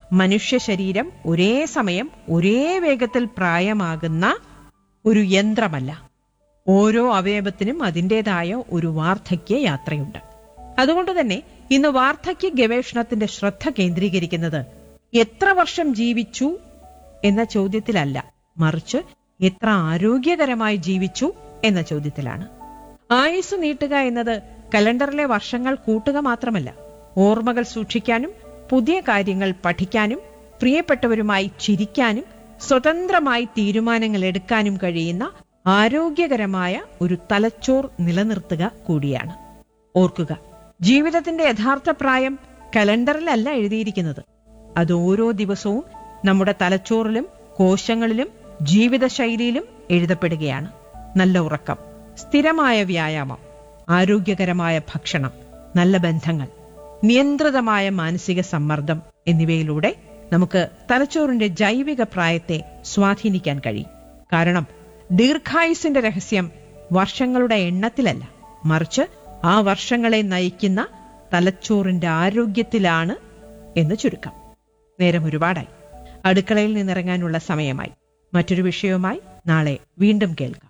മനുഷ്യ ശരീരം ഒരേ സമയം ഒരേ വേഗത്തിൽ പ്രായമാകുന്ന ഒരു യന്ത്രമല്ല ഓരോ അവയവത്തിനും അതിൻ്റെതായ ഒരു വാർദ്ധക്യ യാത്രയുണ്ട് അതുകൊണ്ട് തന്നെ ഇന്ന് വാർദ്ധക്യ ഗവേഷണത്തിന്റെ ശ്രദ്ധ കേന്ദ്രീകരിക്കുന്നത് എത്ര വർഷം ജീവിച്ചു എന്ന ചോദ്യത്തിലല്ല മറിച്ച് എത്ര ആരോഗ്യകരമായി ജീവിച്ചു എന്ന ചോദ്യത്തിലാണ് ആയുസ് നീട്ടുക എന്നത് കലണ്ടറിലെ വർഷങ്ങൾ കൂട്ടുക മാത്രമല്ല ഓർമ്മകൾ സൂക്ഷിക്കാനും പുതിയ കാര്യങ്ങൾ പഠിക്കാനും പ്രിയപ്പെട്ടവരുമായി ചിരിക്കാനും സ്വതന്ത്രമായി തീരുമാനങ്ങൾ എടുക്കാനും കഴിയുന്ന ആരോഗ്യകരമായ ഒരു തലച്ചോർ നിലനിർത്തുക കൂടിയാണ് ഓർക്കുക ജീവിതത്തിന്റെ യഥാർത്ഥ പ്രായം കലണ്ടറിലല്ല എഴുതിയിരിക്കുന്നത് അത് ഓരോ ദിവസവും നമ്മുടെ തലച്ചോറിലും കോശങ്ങളിലും ജീവിതശൈലിയിലും എഴുതപ്പെടുകയാണ് നല്ല ഉറക്കം സ്ഥിരമായ വ്യായാമം ആരോഗ്യകരമായ ഭക്ഷണം നല്ല ബന്ധങ്ങൾ നിയന്ത്രിതമായ മാനസിക സമ്മർദ്ദം എന്നിവയിലൂടെ നമുക്ക് തലച്ചോറിന്റെ ജൈവിക പ്രായത്തെ സ്വാധീനിക്കാൻ കഴിയും കാരണം ദീർഘായുസിന്റെ രഹസ്യം വർഷങ്ങളുടെ എണ്ണത്തിലല്ല മറിച്ച് ആ വർഷങ്ങളെ നയിക്കുന്ന തലച്ചോറിന്റെ ആരോഗ്യത്തിലാണ് എന്ന് ചുരുക്കം നേരം ഒരുപാടായി അടുക്കളയിൽ നിന്നിറങ്ങാനുള്ള സമയമായി മറ്റൊരു വിഷയവുമായി നാളെ വീണ്ടും കേൾക്കാം